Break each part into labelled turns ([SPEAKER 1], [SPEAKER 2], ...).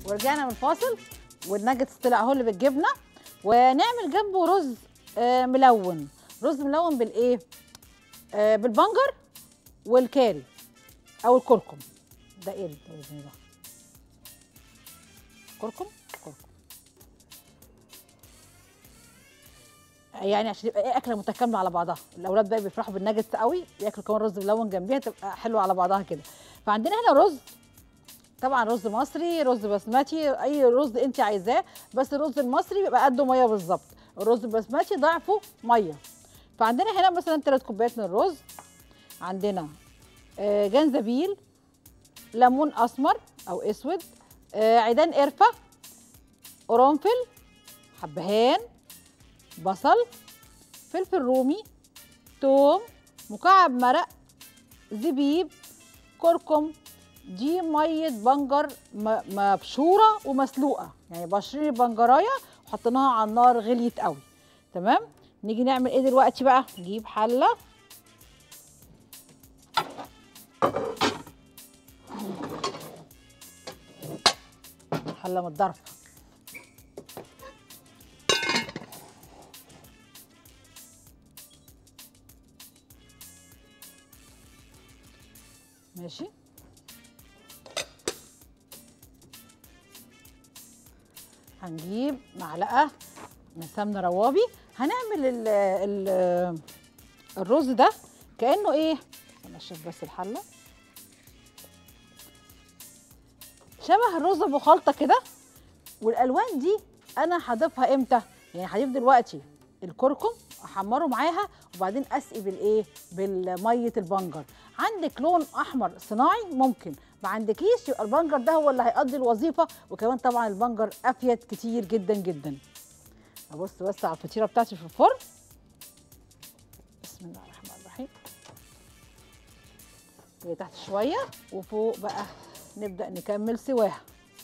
[SPEAKER 1] ورجعنا من الفاصل والناجتس طلع اهو اللي بالجبنه ونعمل جنبه رز آه، ملون رز ملون بالايه آه، بالبنجر والكاري او الكركم ده ايه الرز ده كركم كركم يعني عشان يبقى ايه اكله متكامله على بعضها الاولاد بقى بيفرحوا بالناجتس قوي ياكلوا كمان رز ملون جنبيها تبقى حلوه على بعضها كده فعندنا هنا رز طبعا رز مصري رز بسمتي اي رز انت عايزاه بس الرز المصري بيبقى قده ميه بالظبط الرز البسمتي ضعفه ميه فعندنا هنا مثلا 3 كوبايات من الرز عندنا آه، جنزبيل ليمون اسمر او اسود آه، عيدان قرفه قرنفل حبهان بصل فلفل رومي توم مكعب مرق زبيب كركم دي ميه بنجر م- مبشوره ومسلوقه يعني بشرين البنجرايه وحطيناها على النار غليت قوي تمام نيجي نعمل ايه دلوقتي بقى نجيب حله حله متضربه ماشي هنجيب معلقه من سمنه روابي هنعمل ال ال الرز ده كانه ايه انشف بس الحله شبه الرز ابو خلطه كده والالوان دي انا هضيفها امتى يعني هضيف دلوقتي الكركم احمره معاها وبعدين اسقي بالايه بالميه البنجر عندك لون احمر صناعي ممكن ما عندكيش يبقى البنجر ده هو اللي هيقضي الوظيفه وكمان طبعا البنجر افيد كتير جدا جدا ابص بس على الفطيره بتاعتي في الفرن بسم الله الرحمن الرحيم هي تحت شويه وفوق بقى نبدا نكمل سواها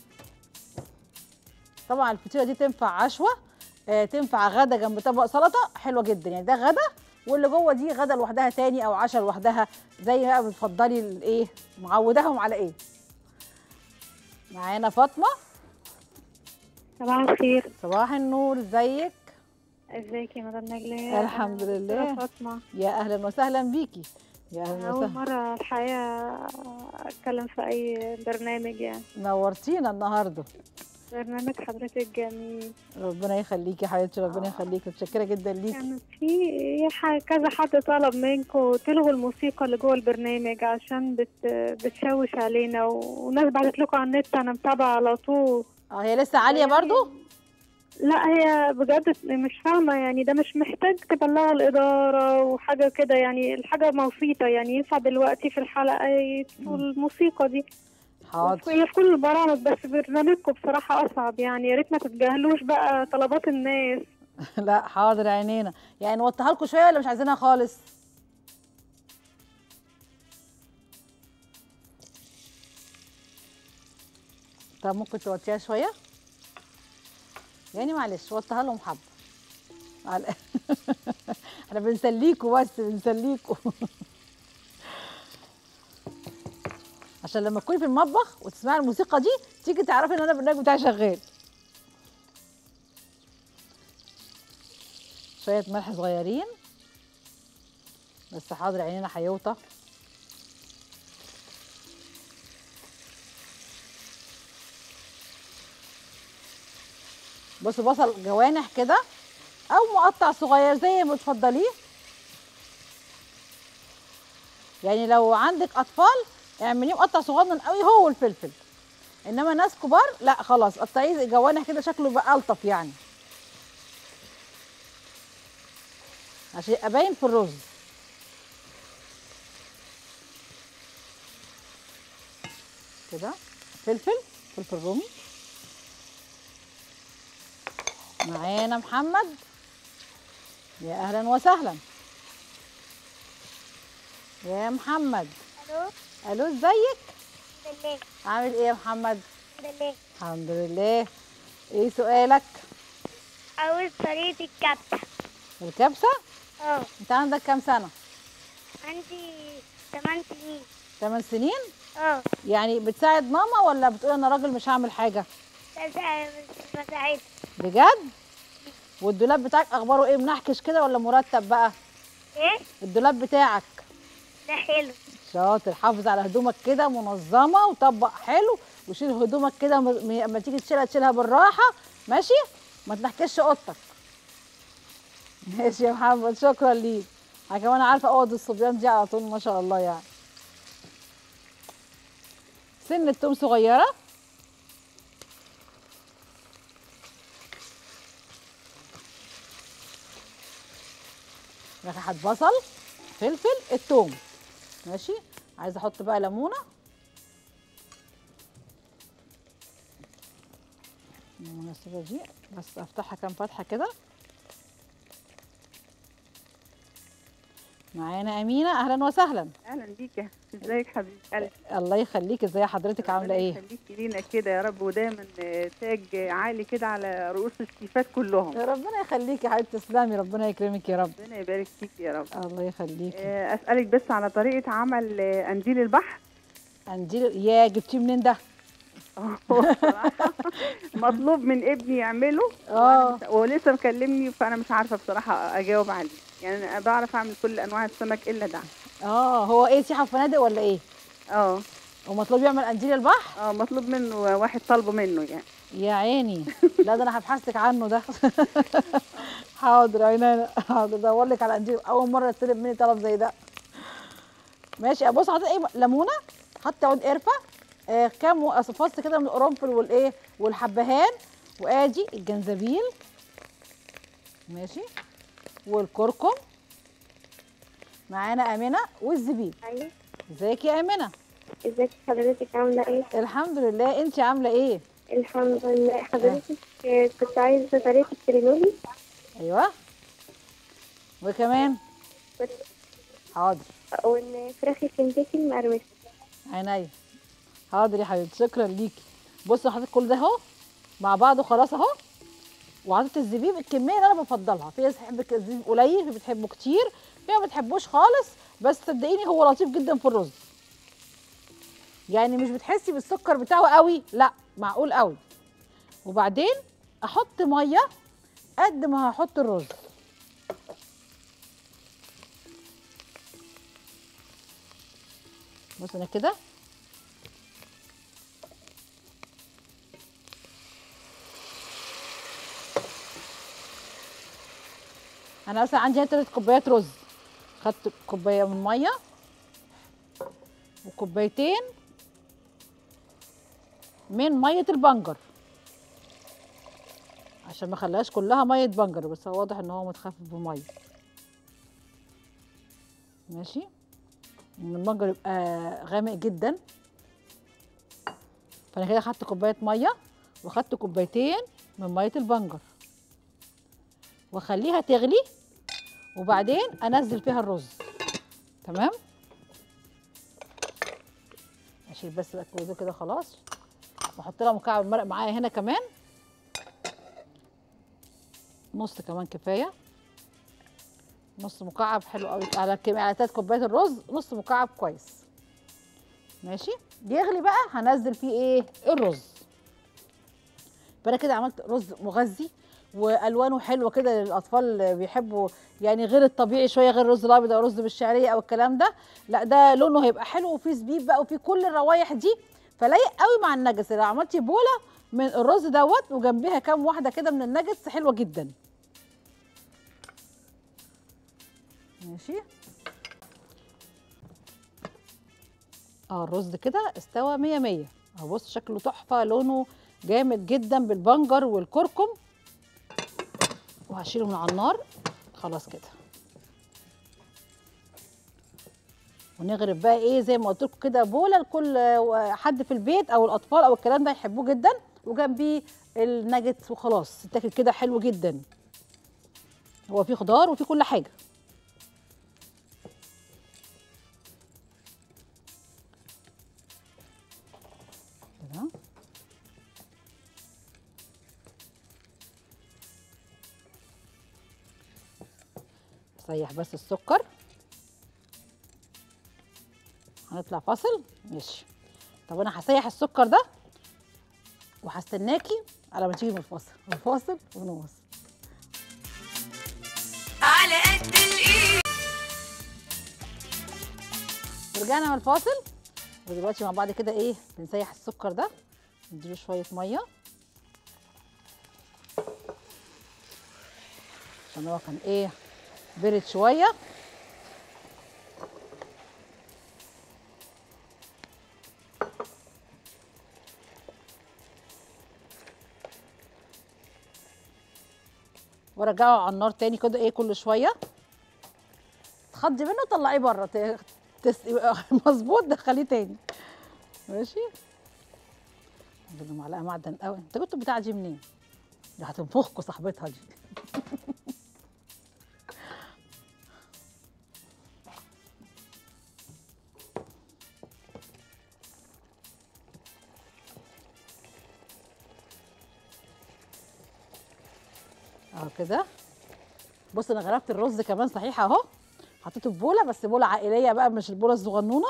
[SPEAKER 1] طبعا الفطيره دي تنفع عشوه آه تنفع غدا جنب طبق سلطه حلوه جدا يعني ده غدا واللي جوه دي غدا لوحدها تاني او عشاء لوحدها زي ما بتفضلي الايه معوداهم على ايه معانا فاطمه
[SPEAKER 2] صباح الخير
[SPEAKER 1] صباح النور ازيك
[SPEAKER 2] ازيك يا مدام نجلاء
[SPEAKER 1] الحمد
[SPEAKER 2] أنا
[SPEAKER 1] لله.
[SPEAKER 2] دكتورة فاطمة
[SPEAKER 1] يا اهلا وسهلا بيكي يا اهلا
[SPEAKER 2] أول
[SPEAKER 1] وسهلا
[SPEAKER 2] مرة الحقيقة أتكلم في أي برنامج يعني
[SPEAKER 1] نورتينا النهارده
[SPEAKER 2] برنامج حضرتك جميل
[SPEAKER 1] ربنا يخليكي يا حبيبتي ربنا يخليكي متشكره جدا ليكي
[SPEAKER 2] كان في ح- كذا حد طلب منكم تلغوا الموسيقى اللي جوه البرنامج عشان بت بتشوش علينا و- وناس بعتت لكم على النت أنا متابعة على طول
[SPEAKER 1] اه هي لسه عاليه برضو
[SPEAKER 2] لا هي بجد مش فاهمة يعني ده مش محتاج تبلغوا الإدارة وحاجة كده يعني الحاجة بسيطة يعني ينفع دلوقتي في الحلقة يطفوا الموسيقى دي
[SPEAKER 1] حاضر
[SPEAKER 2] هي في كل البرامج بس برنامجكم بصراحة أصعب يعني يا ريت ما تتجاهلوش بقى طلبات الناس
[SPEAKER 1] لا حاضر عينينا يعني نوطيها لكم شويه ولا مش عايزينها خالص طب ممكن توطيها شويه يعني معلش وطيها لهم حبه معل- احنا بنسليكوا بس بنسليكوا عشان لما تكوني في المطبخ وتسمعي الموسيقى دي تيجي تعرفي ان انا البرنامج بتاعي شغال شويه ملح صغيرين بس حاضر عينينا هيوطى بصوا بصل جوانح كده او مقطع صغير زي ما تفضليه يعني لو عندك اطفال اعمليه مقطع صغنن قوي هو والفلفل انما ناس كبار لا خلاص قطعيه جوانح كده شكله بقى الطف يعني عشان يبقى باين في الرز كده فلفل فلفل رومي معانا محمد يا اهلا وسهلا يا محمد
[SPEAKER 3] الو
[SPEAKER 1] الو ازيك
[SPEAKER 3] بالله
[SPEAKER 1] عامل ايه يا محمد
[SPEAKER 3] بالله
[SPEAKER 1] الحمد لله ايه سؤالك
[SPEAKER 3] عاوز طريقة الكبسة
[SPEAKER 1] الكبسه
[SPEAKER 3] اه
[SPEAKER 1] انت عندك كام سنه
[SPEAKER 3] عندي 8 سنين
[SPEAKER 1] 8 سنين
[SPEAKER 3] اه
[SPEAKER 1] يعني بتساعد ماما ولا بتقول انا راجل مش هعمل حاجه
[SPEAKER 3] بس مش بساعدها
[SPEAKER 1] بجد والدولاب بتاعك اخباره ايه منحكش كده ولا مرتب بقى
[SPEAKER 3] ايه
[SPEAKER 1] الدولاب بتاعك
[SPEAKER 3] ده حلو
[SPEAKER 1] شاطر حافظ على هدومك كده منظمه وطبق حلو وشيل هدومك كده م- م- اما تيجي تشيلها تشيلها بالراحه ماشي ما تنحكش اوضتك ماشي يا محمد شكرا ليك انا كمان عارفه اوض الصبيان دي على طول ما شاء الله يعني سن التوم صغيره ريحه بصل فلفل التوم ماشي عايزه احط بقى ليمونه المناسبة دي بس افتحها كام فتحة كده معانا أمينة أهلا وسهلا
[SPEAKER 4] اهلا بيك ازيك حبيبي قلبي
[SPEAKER 1] الله يخليك ازاي حضرتك عاملة ايه
[SPEAKER 4] خليكي لينا كده يا رب ودايما آه، تاج عالي كده على رؤوس الشيفات كلهم
[SPEAKER 1] يا ربنا يخليك يا حبيبتي تسلمي ربنا يكرمك يا رب
[SPEAKER 4] ربنا يبارك فيك يا رب
[SPEAKER 1] الله يخليك
[SPEAKER 4] آه، اسالك بس على طريقه عمل آه، قنديل البحر
[SPEAKER 1] انجيل يا جبتيه منين ده
[SPEAKER 4] هو بصراحة مطلوب من ابني يعمله
[SPEAKER 1] اه
[SPEAKER 4] وهو لسه مكلمني فانا مش عارفه بصراحه اجاوب عليه يعني انا بعرف اعمل كل انواع السمك الا ده
[SPEAKER 1] اه هو ايه سياحة وفنادق ولا ايه
[SPEAKER 4] اه
[SPEAKER 1] ومطلوب يعمل انجيل البحر
[SPEAKER 4] اه مطلوب منه واحد طالبه منه يعني
[SPEAKER 1] يا عيني لا ده انا هبحث لك عنه ده حاضر عينينا حاضر ادور لك على انجيل اول مره استلم مني طلب زي ده ماشي بص حاطط ايه ليمونه حط عود قرفه آه كام و- فص كده من القرنفل والايه والحبهان وادي الجنزبيل ماشي والكركم معانا امنه والزبيب
[SPEAKER 3] ايوه
[SPEAKER 1] ازيك يا امنه
[SPEAKER 3] ازيك حضرتك عامله ايه
[SPEAKER 1] الحمد لله انت عامله ايه
[SPEAKER 3] الحمد لله حضرتك آه، كنت عايزه طريقه التريلولي
[SPEAKER 1] ايوه وكمان
[SPEAKER 3] كنت
[SPEAKER 1] حاضر
[SPEAKER 3] والفراخ الكنتاكي المقرمشه
[SPEAKER 1] عينيا حاضر يا حبيبتي شكرا ليكي بصي حطيت كل ده اهو مع بعضه خلاص اهو وحطيت الزبيب الكميه اللي انا بفضلها في ناس بتحب الزبيب قليل في بتحبه كتير في ما بتحبوش خالص بس صدقيني هو لطيف جدا في الرز يعني مش بتحسي بالسكر بتاعه قوي لا معقول قوي وبعدين احط ميه قد ما هحط الرز بص انا كده انا مثلا عندي هنا تلات كوبايات رز خدت كوبايه من ميه وكوبايتين من ميه البنجر عشان ما اخليهاش كلها ميه بنجر بس هو واضح ان هو متخفف بميه ماشي ان البنجر يبقى غامق جدا فانا كده خدت كوبايه ميه وخدت كوبايتين من ميه البنجر واخليها تغلي وبعدين انزل فيها الرز تمام اشيل بس بقى كل ده كده خلاص واحط لها مكعب مرق معايا هنا كمان نص كمان كفايه نص مكعب حلو قوي على كم على تلات كوبايات الرز نص مكعب كويس ماشي يغلي بقى هنزل فيه ايه الرز فانا كده عملت رز مغذي والوانه حلوه كده للاطفال اللي بيحبوا يعني غير الطبيعي شويه غير الرز الابيض او رز بالشعريه او الكلام ده لا ده لونه هيبقى حلو وفيه زبيب بقى وفيه كل الروايح دي فلايق قوي مع النجس لو عملتي بوله من الرز دوت وجنبيها كام واحده كده من النجس حلوه جدا ماشي اه الرز كده استوى مية مية اهو بص شكله تحفة لونه جامد جدا بالبنجر والكركم وهشيله من على النار خلاص كده ونغرف بقى ايه زي ما قلت لكم كده بوله لكل حد في البيت او الاطفال او الكلام ده يحبوه جدا وجنبيه الناجتس وخلاص تاكل كده حلو جدا هو فيه خضار وفيه كل حاجه كده سيح بس السكر هنطلع فاصل ماشي طب انا هسيح السكر ده وهستناكي على ما تيجي من الفاصل الفاصل ونواصل
[SPEAKER 5] على قد الايد
[SPEAKER 1] ورجعنا من الفاصل ودلوقتي مع بعض كده ايه بنسيح السكر ده نديله شويه ميه عشان هو كان ايه برد شويه ورجعه على النار تاني كده ايه كل شويه تخضي منه طلعيه بره ت- تس... يبقى مظبوط دخليه تاني ماشي اديله معلقه معدن قوي انت جبت البتاعه دي منين؟ دي هتنفخكوا صاحبتها دي اهو كده بص انا غرفت الرز كمان صحيح اهو حطيته في بوله بس بوله عائليه بقى مش البوله الصغنونه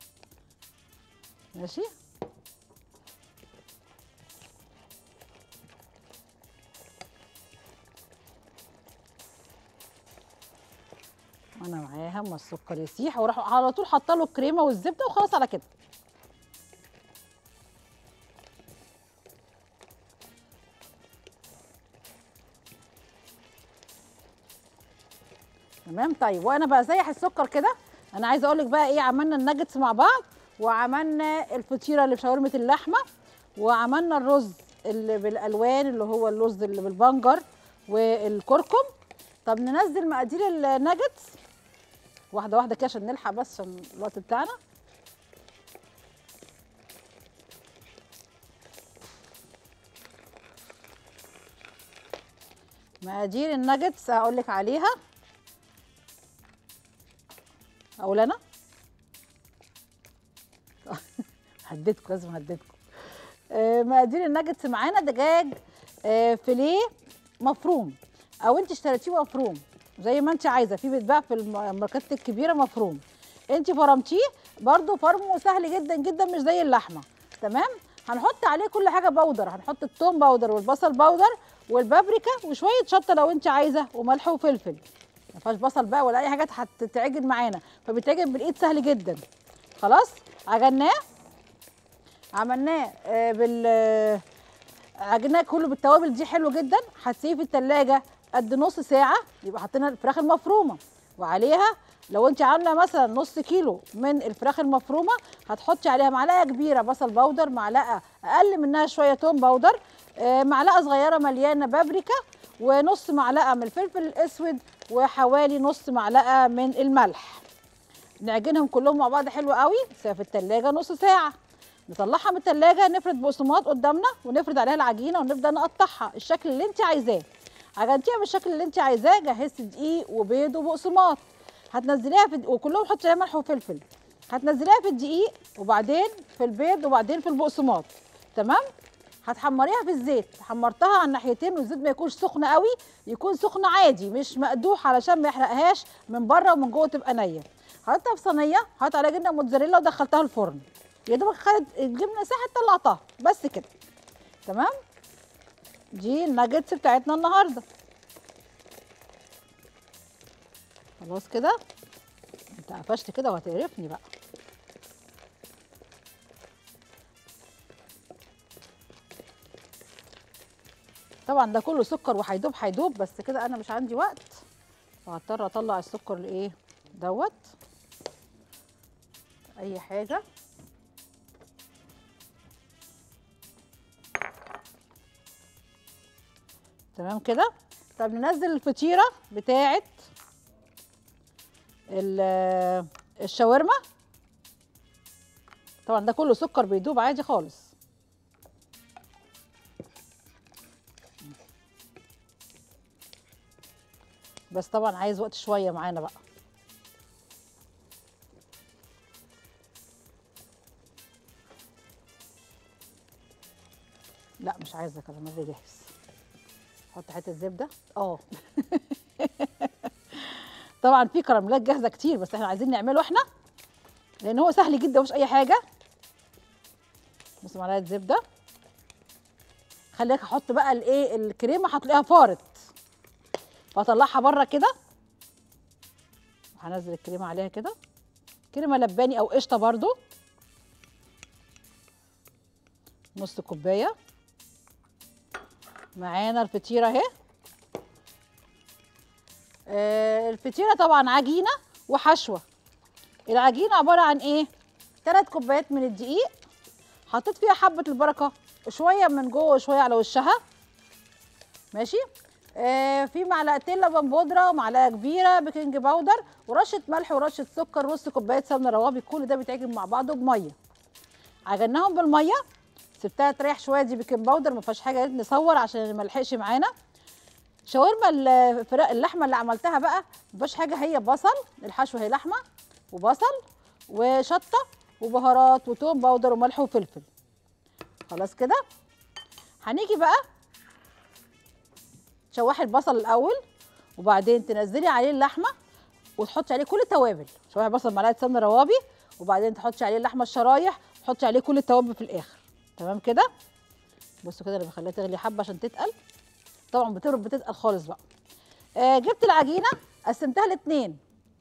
[SPEAKER 1] ماشي وانا معاها اما السكر يسيح واروح على طول حاطه له الكريمه والزبده وخلاص على كده تمام طيب وانا بسيح السكر كده انا عايزه اقول لك بقى ايه عملنا الناجتس مع بعض وعملنا الفطيره اللي بشاورمه اللحمه وعملنا الرز اللي بالالوان اللي هو الرز اللي بالبنجر والكركم طب ننزل مقادير الناجتس واحده واحده كده عشان نلحق بس عشان الوقت بتاعنا مقادير الناجتس هقول لك عليها اقول انا هديتكم لازم هديتكم آه، مقادير الناجتس معانا دجاج آه، فيليه مفروم او انت اشتريتيه مفروم زي ما انت عايزه في بيتباع في الم- الماركات الكبيره مفروم انت فرمتيه برده فرمه سهل جدا جدا مش زي اللحمه تمام هنحط عليه كل حاجه بودر هنحط التوم بودر والبصل بودر والبابريكا وشويه شطه لو انت عايزه وملح وفلفل ما فيهاش بصل بقى ولا اي حاجات هتتعجن معانا فبيتعجن بالايد سهل جدا خلاص عجناه عملناه آه، بال آه، عجناه كله بالتوابل دي حلو جدا هتسيبيه في التلاجة قد نص ساعة يبقى حطينا الفراخ المفرومة وعليها لو انت عاملة مثلا نص كيلو من الفراخ المفرومة هتحطي عليها معلقة كبيرة بصل بودر معلقة أقل منها شوية توم بودر آه، معلقة صغيرة مليانة بابريكا ونص معلقة من الفلفل الأسود وحوالي نص معلقة من الملح نعجنهم كلهم مع بعض حلو قوي سيبها في التلاجة نص ساعة نطلعها من التلاجة نفرد بقسماط قدامنا ونفرد عليها العجينة ونبدأ نقطعها الشكل اللي انت عايزاه عجنتيها بالشكل اللي انت عايزاه جهزتي دقيق وبيض وبقسماط هتنزليها في وكلهم حطي عليها ملح وفلفل هتنزليها في الدقيق وبعدين في البيض وبعدين في البقسماط تمام هتحمريها في الزيت حمرتها على الناحيتين والزيت ما يكونش سخن قوي يكون سخن عادي مش مقدوح علشان ما يحرقهاش من بره ومن جوه تبقى نيه حطيتها في صينيه حطيت عليها جبنه موتزاريلا ودخلتها الفرن يا دوبك خدت الجبنه ساحت طلعتها بس كده تمام دي الناجتس بتاعتنا النهارده خلاص كده انت قفشت كده وهتقرفني بقى طبعا ده كله سكر وهيدوب هيدوب بس كده انا مش عندي وقت فهضطر اطلع السكر لايه دوت اي حاجه تمام كده طب ننزل الفطيره بتاعه ال- الشاورما طبعا ده كله سكر بيدوب عادي خالص بس طبعا عايز وقت شويه معانا بقى لا مش عايزه كراميل جاهز حط حته زبده اه طبعا في كراميلات جاهزه كتير بس احنا عايزين نعمله احنا لان هو سهل جدا مش اي حاجه بس معلقه زبده خليك احط بقى الايه الكريمه هتلاقيها فارت فاطلعها بره كده هنزل الكريمه عليها كده كريمه لباني او قشطه برضو نص كوبايه معانا الفطيره اهي آه، الفطيره طبعا عجينه وحشوه العجينه عباره عن ايه ثلاث كوبايات من الدقيق حطيت فيها حبه البركه شويه من جوه وشويه على وشها ماشي آه في معلقتين لبن بودره ومعلقه كبيره بيكنج باودر ورشه ملح ورشه سكر نص كوبايه سمنه روابي كل ده بيتعجن مع بعضه بميه عجناهم بالميه سبتها تريح شويه دي بيكنج باودر ما فيهاش حاجه نصور عشان ما لحقش معانا شاورما الفراخ اللحمه اللي عملتها بقى ما فيهاش حاجه هي بصل الحشو هي لحمه وبصل وشطه وبهارات وتوم باودر وملح وفلفل خلاص كده هنيجي بقى تشوحي البصل الاول وبعدين تنزلي عليه اللحمه وتحطي عليه كل التوابل شوحي البصل معلقه سمنه روابي وبعدين تحطي عليه اللحمه الشرايح تحطي عليه كل التوابل في الاخر تمام كده بصوا كده انا بخليها تغلي حبه عشان تتقل طبعا بتبرد بتتقل خالص بقى آه جبت العجينه قسمتها لاتنين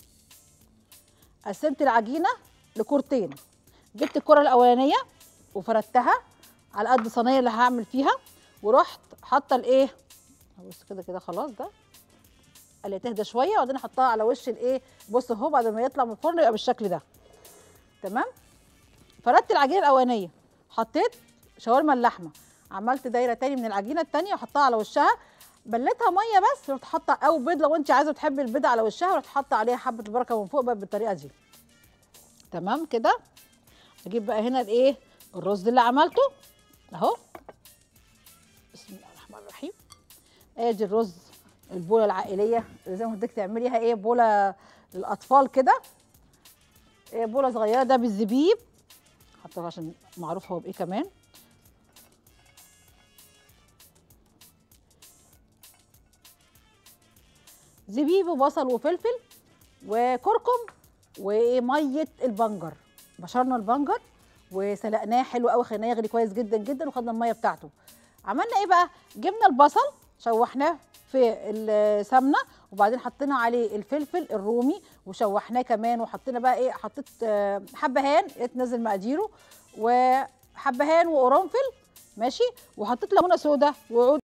[SPEAKER 1] قسمت العجينه لكورتين جبت الكره الاولانيه وفردتها على قد الصينيه اللي هعمل فيها ورحت حاطه الايه بص كده كده خلاص ده اللي تهدى شويه وبعدين احطها على وش الايه بص اهو بعد ما يطلع من الفرن يبقى بالشكل ده تمام فردت العجينه الاولانيه حطيت شاورما اللحمه عملت دايره تاني من العجينه التانيه وحطها على وشها بلتها ميه بس رحت حاطه او بيض لو انت عايزه تحبي البيض على وشها رحت حاطه عليها حبه البركه من فوق بقى بالطريقه دي تمام كده اجيب بقى هنا الايه الرز اللي عملته اهو بسم الله الرحمن الرحيم ادي الرز البوله العائليه اللي زي ما قلت تعمليها ايه بوله للاطفال كده إيه بوله صغيره ده بالزبيب حطها عشان معروف هو بايه كمان زبيب وبصل وفلفل وكركم وميه البنجر بشرنا البنجر وسلقناه حلو قوي خليناه يغلي كويس جدا جدا وخدنا الميه بتاعته عملنا ايه بقى جبنا البصل شوحناه في السمنه وبعدين حطينا عليه الفلفل الرومي وشوحناه كمان وحطينا بقى ايه حطيت آه، حبهان اتنزل مقاديره وحبهان وقرنفل ماشي وحطيت ليمونه سودا وعود